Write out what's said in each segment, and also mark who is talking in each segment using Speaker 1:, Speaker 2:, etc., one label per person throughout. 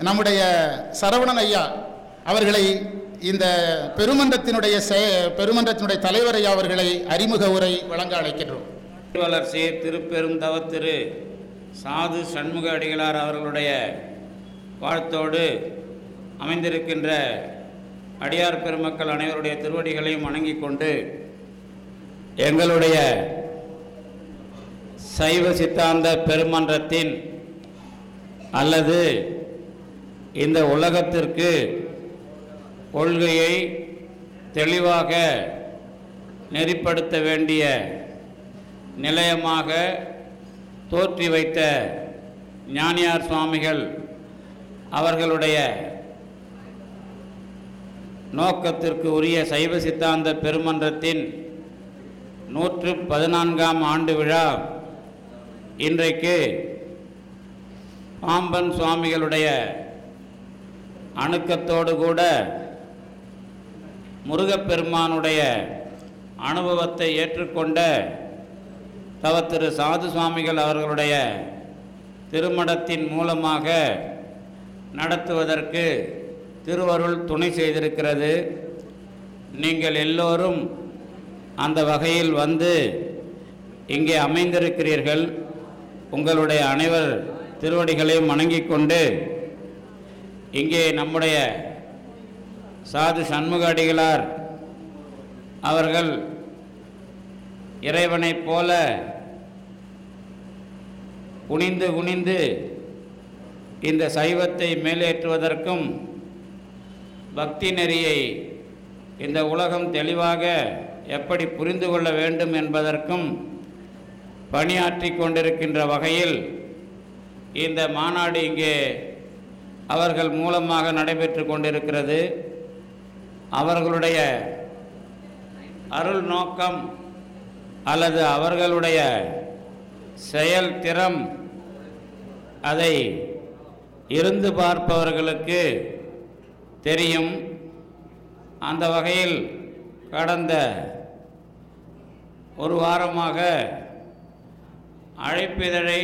Speaker 1: நம்முடைய சரவணன் ஐயா அவர்களை இந்த பெருமன்றத்தினுடைய செ- பெருமன்றத்தினுடைய தலைவர் ஐயா அவர்களை அறிமுக உரை வழங்க அழைக்கின்றோம்
Speaker 2: திருவள்ளர் சேர் திருப்பெருந்தவத்திரு சாது சண்முக அடிகளார் அவர்களுடைய வாழ்த்தோடு அமைந்திருக்கின்ற அடியார் பெருமக்கள் அனைவருடைய திருவடிகளையும் வணங்கிக் கொண்டு எங்களுடைய சைவ சித்தாந்த பெருமன்றத்தின் அல்லது இந்த உலகத்திற்கு கொள்கையை தெளிவாக நெறிப்படுத்த வேண்டிய நிலையமாக தோற்றி வைத்த ஞானியார் சுவாமிகள் அவர்களுடைய நோக்கத்திற்கு உரிய சைவ சித்தாந்த பெருமன்றத்தின் நூற்று பதினான்காம் ஆண்டு விழா இன்றைக்கு பாம்பன் சுவாமிகளுடைய அணுக்கத்தோடு கூட முருகப்பெருமானுடைய அனுபவத்தை ஏற்றுக்கொண்ட தவ திரு சாது சுவாமிகள் அவர்களுடைய திருமணத்தின் மூலமாக நடத்துவதற்கு திருவருள் துணை செய்திருக்கிறது நீங்கள் எல்லோரும் அந்த வகையில் வந்து இங்கே அமைந்திருக்கிறீர்கள் உங்களுடைய அனைவர் திருவடிகளையும் வணங்கிக் கொண்டு இங்கே நம்முடைய சாது சண்முக அடிகளார் அவர்கள் இறைவனைப் போல குனிந்து குனிந்து இந்த சைவத்தை மேலேற்றுவதற்கும் பக்தி நெறியை இந்த உலகம் தெளிவாக எப்படி புரிந்து கொள்ள வேண்டும் என்பதற்கும் பணியாற்றி கொண்டிருக்கின்ற வகையில் இந்த மாநாடு இங்கே அவர்கள் மூலமாக நடைபெற்று கொண்டிருக்கிறது அவர்களுடைய அருள் நோக்கம் அல்லது அவர்களுடைய செயல் திறம் அதை இருந்து பார்ப்பவர்களுக்கு தெரியும் அந்த வகையில் கடந்த ஒரு வாரமாக அழைப்பிதழை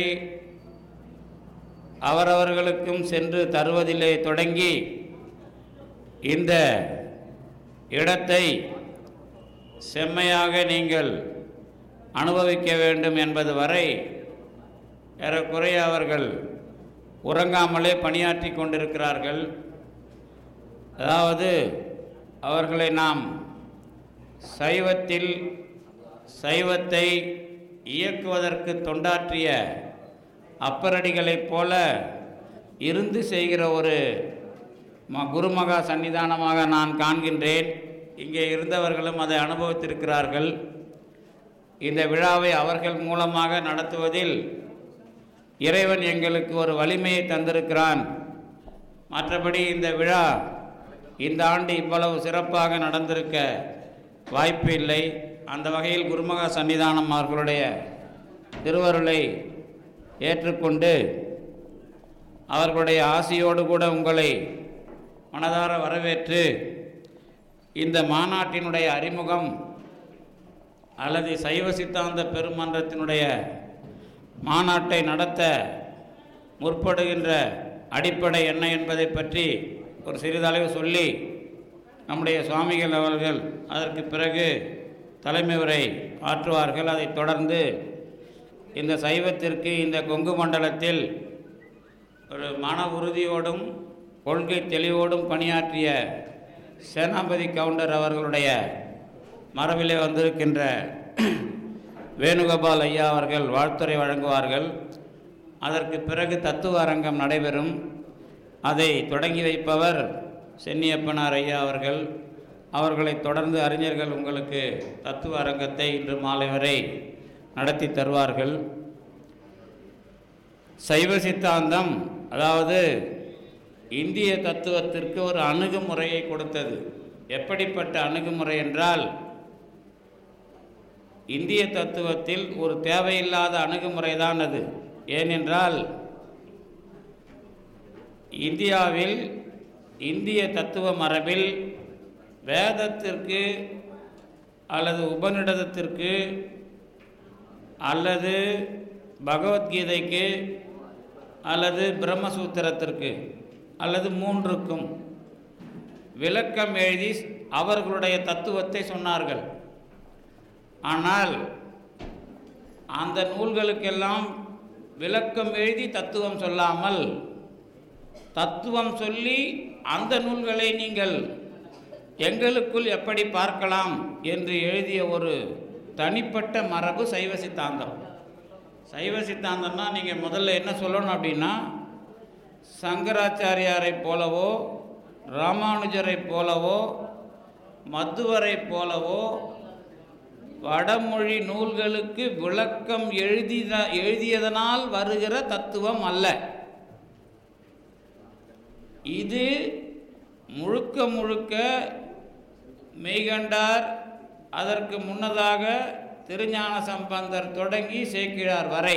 Speaker 2: அவரவர்களுக்கும் சென்று தருவதிலே தொடங்கி இந்த இடத்தை செம்மையாக நீங்கள் அனுபவிக்க வேண்டும் என்பது வரை ஏறக்குறைய அவர்கள் உறங்காமலே பணியாற்றி கொண்டிருக்கிறார்கள் அதாவது அவர்களை நாம் சைவத்தில் சைவத்தை இயக்குவதற்கு தொண்டாற்றிய அப்பரடிகளைப் போல இருந்து செய்கிற ஒரு ம குருமகா சன்னிதானமாக நான் காண்கின்றேன் இங்கே இருந்தவர்களும் அதை அனுபவித்திருக்கிறார்கள் இந்த விழாவை அவர்கள் மூலமாக நடத்துவதில் இறைவன் எங்களுக்கு ஒரு வலிமையை தந்திருக்கிறான் மற்றபடி இந்த விழா இந்த ஆண்டு இவ்வளவு சிறப்பாக நடந்திருக்க வாய்ப்பு இல்லை அந்த வகையில் குருமகா சன்னிதானம் அவர்களுடைய திருவருளை ஏற்றுக்கொண்டு அவர்களுடைய ஆசியோடு கூட உங்களை மனதார வரவேற்று இந்த மாநாட்டினுடைய அறிமுகம் அல்லது சைவ சித்தாந்த பெருமன்றத்தினுடைய மாநாட்டை நடத்த முற்படுகின்ற அடிப்படை என்ன என்பதை பற்றி ஒரு சிறிதளவு சொல்லி நம்முடைய சுவாமிகள் அவர்கள் அதற்கு பிறகு தலைமை உரை ஆற்றுவார்கள் அதைத் தொடர்ந்து இந்த சைவத்திற்கு இந்த கொங்கு மண்டலத்தில் ஒரு மன உறுதியோடும் கொள்கை தெளிவோடும் பணியாற்றிய சேனாபதி கவுண்டர் அவர்களுடைய மரபிலே வந்திருக்கின்ற வேணுகோபால் ஐயா அவர்கள் வாழ்த்துரை வழங்குவார்கள் அதற்கு பிறகு தத்துவ அரங்கம் நடைபெறும் அதை தொடங்கி வைப்பவர் சென்னியப்பனார் ஐயா அவர்கள் அவர்களைத் தொடர்ந்து அறிஞர்கள் உங்களுக்கு தத்துவ அரங்கத்தை இன்று மாலை வரை நடத்தி தருவார்கள் சைவ சித்தாந்தம் அதாவது இந்திய தத்துவத்திற்கு ஒரு அணுகுமுறையை கொடுத்தது எப்படிப்பட்ட அணுகுமுறை என்றால் இந்திய தத்துவத்தில் ஒரு தேவையில்லாத அணுகுமுறை தான் அது ஏனென்றால் இந்தியாவில் இந்திய தத்துவ மரபில் வேதத்திற்கு அல்லது உபநிடதத்திற்கு அல்லது பகவத்கீதைக்கு அல்லது பிரம்மசூத்திரத்திற்கு அல்லது மூன்றுக்கும் விளக்கம் எழுதி அவர்களுடைய தத்துவத்தை சொன்னார்கள் ஆனால் அந்த நூல்களுக்கெல்லாம் விளக்கம் எழுதி தத்துவம் சொல்லாமல் தத்துவம் சொல்லி அந்த நூல்களை நீங்கள் எங்களுக்குள் எப்படி பார்க்கலாம் என்று எழுதிய ஒரு தனிப்பட்ட மரபு சைவ சித்தாந்தம் சைவ சித்தாந்தம்னா நீங்கள் முதல்ல என்ன சொல்லணும் அப்படின்னா சங்கராச்சாரியாரைப் போலவோ ராமானுஜரைப் போலவோ மத்துவரைப் போலவோ வடமொழி நூல்களுக்கு விளக்கம் எழுதித எழுதியதனால் வருகிற தத்துவம் அல்ல இது முழுக்க முழுக்க மெய்கண்டார் அதற்கு முன்னதாக திருஞான சம்பந்தர் தொடங்கி சேக்கிழார் வரை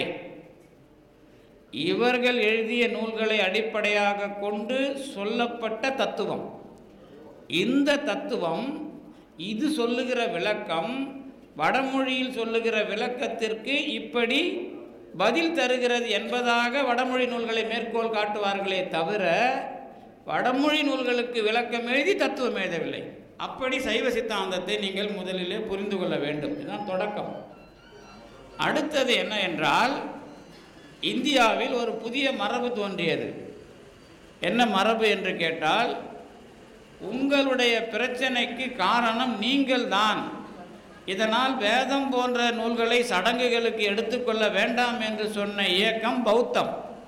Speaker 2: இவர்கள் எழுதிய நூல்களை அடிப்படையாக கொண்டு சொல்லப்பட்ட தத்துவம் இந்த தத்துவம் இது சொல்லுகிற விளக்கம் வடமொழியில் சொல்லுகிற விளக்கத்திற்கு இப்படி பதில் தருகிறது என்பதாக வடமொழி நூல்களை மேற்கோள் காட்டுவார்களே தவிர வடமொழி நூல்களுக்கு விளக்கம் எழுதி தத்துவம் எழுதவில்லை அப்படி சைவ சித்தாந்தத்தை நீங்கள் முதலிலே புரிந்து கொள்ள வேண்டும் இதுதான் தொடக்கம் அடுத்தது என்ன என்றால் இந்தியாவில் ஒரு புதிய மரபு தோன்றியது என்ன மரபு என்று கேட்டால் உங்களுடைய பிரச்சனைக்கு காரணம் நீங்கள்தான் இதனால் வேதம் போன்ற நூல்களை சடங்குகளுக்கு எடுத்துக்கொள்ள வேண்டாம் என்று சொன்ன இயக்கம் பௌத்தம்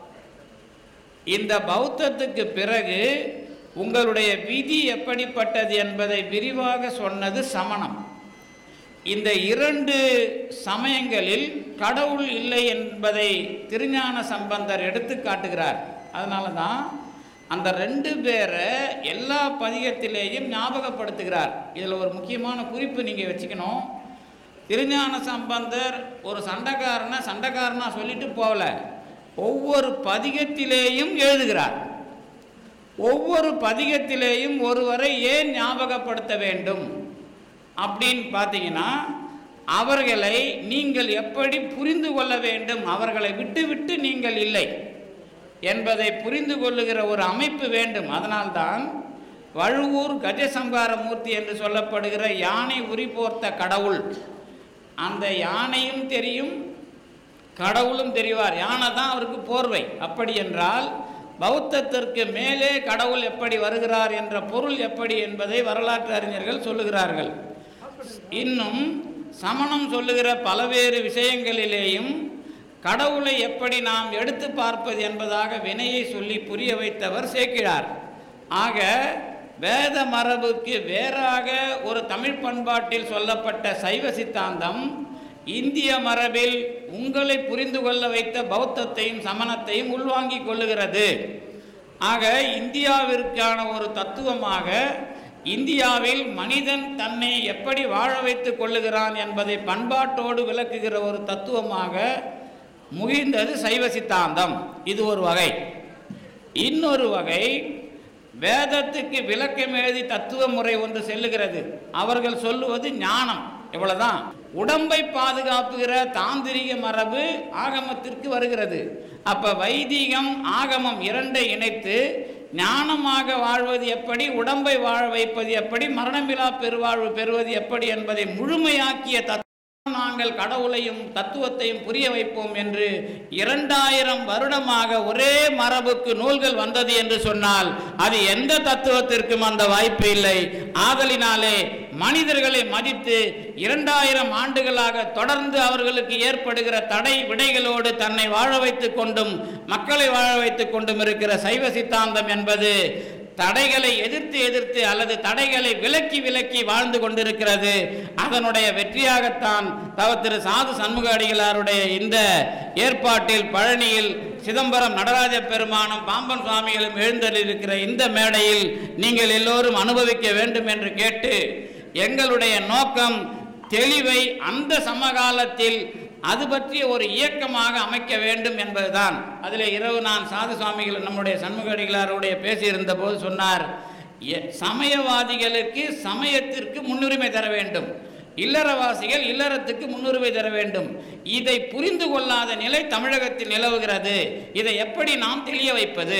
Speaker 2: இந்த பௌத்தத்துக்கு பிறகு உங்களுடைய விதி எப்படிப்பட்டது என்பதை விரிவாக சொன்னது சமணம் இந்த இரண்டு சமயங்களில் கடவுள் இல்லை என்பதை திருஞான சம்பந்தர் எடுத்து காட்டுகிறார் அதனால தான் அந்த ரெண்டு பேரை எல்லா பதிகத்திலேயும் ஞாபகப்படுத்துகிறார் இதில் ஒரு முக்கியமான குறிப்பு நீங்கள் வச்சுக்கணும் திருஞான சம்பந்தர் ஒரு சண்டைக்காரனை சண்டைக்காரனா சொல்லிட்டு போகல ஒவ்வொரு பதிகத்திலேயும் எழுதுகிறார் ஒவ்வொரு பதிகத்திலேயும் ஒருவரை ஏன் ஞாபகப்படுத்த வேண்டும் அப்படின்னு பார்த்தீங்கன்னா அவர்களை நீங்கள் எப்படி புரிந்து கொள்ள வேண்டும் அவர்களை விட்டு விட்டு நீங்கள் இல்லை என்பதை புரிந்து கொள்ளுகிற ஒரு அமைப்பு வேண்டும் அதனால்தான் வழுவூர் கஜசம்கார மூர்த்தி என்று சொல்லப்படுகிற யானை உரி போர்த்த கடவுள் அந்த யானையும் தெரியும் கடவுளும் தெரிவார் யானை தான் அவருக்கு போர்வை அப்படி என்றால் பௌத்தத்திற்கு மேலே கடவுள் எப்படி வருகிறார் என்ற பொருள் எப்படி என்பதை வரலாற்று அறிஞர்கள் சொல்லுகிறார்கள் இன்னும் சமணம் சொல்லுகிற பல்வேறு விஷயங்களிலேயும் கடவுளை எப்படி நாம் எடுத்து பார்ப்பது என்பதாக வினையை சொல்லி புரிய வைத்தவர் சேக்கிழார் ஆக வேத மரபுக்கு வேறாக ஒரு தமிழ் பண்பாட்டில் சொல்லப்பட்ட சைவ சித்தாந்தம் இந்திய மரபில் உங்களை புரிந்து கொள்ள வைத்த பௌத்தத்தையும் சமணத்தையும் உள்வாங்கிக் கொள்ளுகிறது ஆக இந்தியாவிற்கான ஒரு தத்துவமாக இந்தியாவில் மனிதன் தன்னை எப்படி வாழ வைத்துக் கொள்ளுகிறான் என்பதை பண்பாட்டோடு விளக்குகிற ஒரு தத்துவமாக முகிழ்ந்தது சைவ சித்தாந்தம் இது ஒரு வகை இன்னொரு வகை வேதத்துக்கு விளக்கம் எழுதி தத்துவ முறை ஒன்று செல்லுகிறது அவர்கள் சொல்லுவது ஞானம் இவ்வளவுதான் உடம்பை பாதுகாப்புகிற தாந்திரிக மரபு ஆகமத்திற்கு வருகிறது அப்ப வைதிகம் ஆகமம் இரண்டை இணைத்து ஞானமாக வாழ்வது எப்படி உடம்பை வாழ வைப்பது எப்படி மரணமிலா பெருவாழ்வு பெறுவது எப்படி என்பதை முழுமையாக்கிய தத்துவம் நாங்கள் கடவுளையும் தத்துவத்தையும் புரிய வைப்போம் என்று இரண்டாயிரம் வருடமாக ஒரே மரபுக்கு நூல்கள் வந்தது என்று சொன்னால் அது எந்த தத்துவத்திற்கும் அந்த வாய்ப்பு இல்லை ஆதலினாலே மனிதர்களை மதித்து இரண்டாயிரம் ஆண்டுகளாக தொடர்ந்து அவர்களுக்கு ஏற்படுகிற தடை விடைகளோடு தன்னை வாழ வைத்துக் கொண்டும் மக்களை வாழ வைத்துக் கொண்டும் இருக்கிற சைவ சித்தாந்தம் என்பது தடைகளை எதிர்த்து எதிர்த்து அல்லது தடைகளை விலக்கி விலக்கி வாழ்ந்து கொண்டிருக்கிறது அதனுடைய வெற்றியாகத்தான் தவ திரு சாது சண்முக அடிகளாருடைய இந்த ஏற்பாட்டில் பழனியில் சிதம்பரம் நடராஜ பெருமானும் பாம்பன் சுவாமிகளும் எழுந்தளிருக்கிற இந்த மேடையில் நீங்கள் எல்லோரும் அனுபவிக்க வேண்டும் என்று கேட்டு எங்களுடைய நோக்கம் தெளிவை அந்த சமகாலத்தில் அது பற்றிய ஒரு இயக்கமாக அமைக்க வேண்டும் என்பதுதான் அதில் இரவு நான் சாது சுவாமிகள் நம்முடைய சண்முகடிகளாருடைய பேசியிருந்த போது சொன்னார் எ- சமயவாதிகளுக்கு சமயத்திற்கு முன்னுரிமை தர வேண்டும் இல்லறவாசிகள் இல்லறத்துக்கு முன்னுரிமை தர வேண்டும் இதை புரிந்து கொள்ளாத நிலை தமிழகத்தில் நிலவுகிறது இதை எப்படி நாம் தெளிய வைப்பது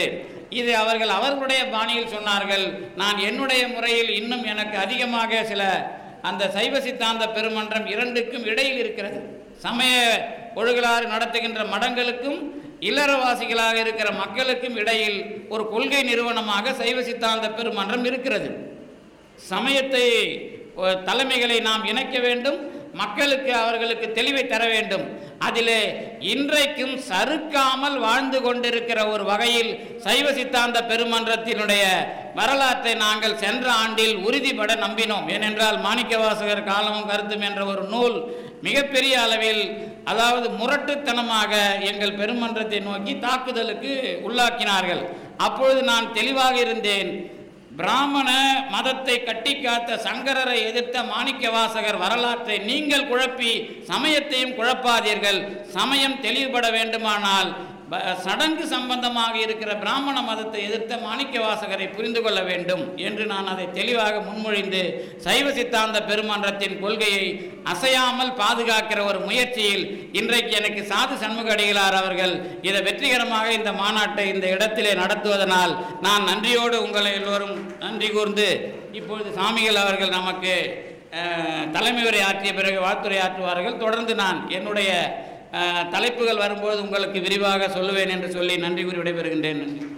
Speaker 2: இது அவர்கள் அவர்களுடைய பாணியில் சொன்னார்கள் நான் என்னுடைய முறையில் இன்னும் எனக்கு அதிகமாக சில அந்த சைவ சித்தாந்த பெருமன்றம் இரண்டுக்கும் இடையில் இருக்கிறது சமய ஒழுகலாறு நடத்துகின்ற மடங்களுக்கும் இல்லறவாசிகளாக இருக்கிற மக்களுக்கும் இடையில் ஒரு கொள்கை நிறுவனமாக சைவ சித்தாந்த பெருமன்றம் இருக்கிறது சமயத்தை அஹ், தலைமைகளை நாம் இணைக்க வேண்டும் மக்களுக்கு அவர்களுக்கு தெளிவை தர வேண்டும் அதிலே இன்றைக்கும் சறுக்காமல் வாழ்ந்து கொண்டிருக்கிற ஒரு வகையில் சைவ சித்தாந்த பெருமன்றத்தினுடைய வரலாற்றை நாங்கள் சென்ற ஆண்டில் உறுதிபட நம்பினோம் ஏனென்றால் மாணிக்கவாசகர் காலமும் கருத்தும் என்ற ஒரு நூல் மிகப்பெரிய அளவில் அதாவது முரட்டுத்தனமாக எங்கள் பெருமன்றத்தை நோக்கி தாக்குதலுக்கு உள்ளாக்கினார்கள் அப்பொழுது நான் தெளிவாக இருந்தேன் பிராமண மதத்தை கட்டி காத்த சங்கரரை எதிர்த்த மாணிக்கவாசகர் வரலாற்றை நீங்கள் குழப்பி சமயத்தையும் குழப்பாதீர்கள் சமயம் தெளிவுபட வேண்டுமானால் ப- சடங்கு சம்பந்தமாக இருக்கிற பிராமண மதத்தை எதிர்த்த மாணிக்கவாசகரை புரிந்து கொள்ள வேண்டும் என்று நான் அதை தெளிவாக முன்மொழிந்து சைவ சித்தாந்த பெருமன்றத்தின் கொள்கையை அசையாமல் பாதுகாக்கிற ஒரு முயற்சியில் இன்றைக்கு எனக்கு சாது சண்முக அடிகளார் அவர்கள் இதை வெற்றிகரமாக இந்த மாநாட்டை இந்த இடத்திலே நடத்துவதனால் நான் நன்றியோடு உங்களை எல்லோரும் நன்றி கூர்ந்து இப்பொழுது சாமிகள் அவர்கள் நமக்கு அஹ், தலைமை உரை ஆற்றிய பிறகு வாழ்த்துரை ஆற்றுவார்கள் தொடர்ந்து நான் என்னுடைய அஹ், தலைப்புகள் வரும்போது உங்களுக்கு விரிவாக சொல்லுவேன் என்று சொல்லி நன்றி கூறி விடைபெறுகின்றேன் நன்றி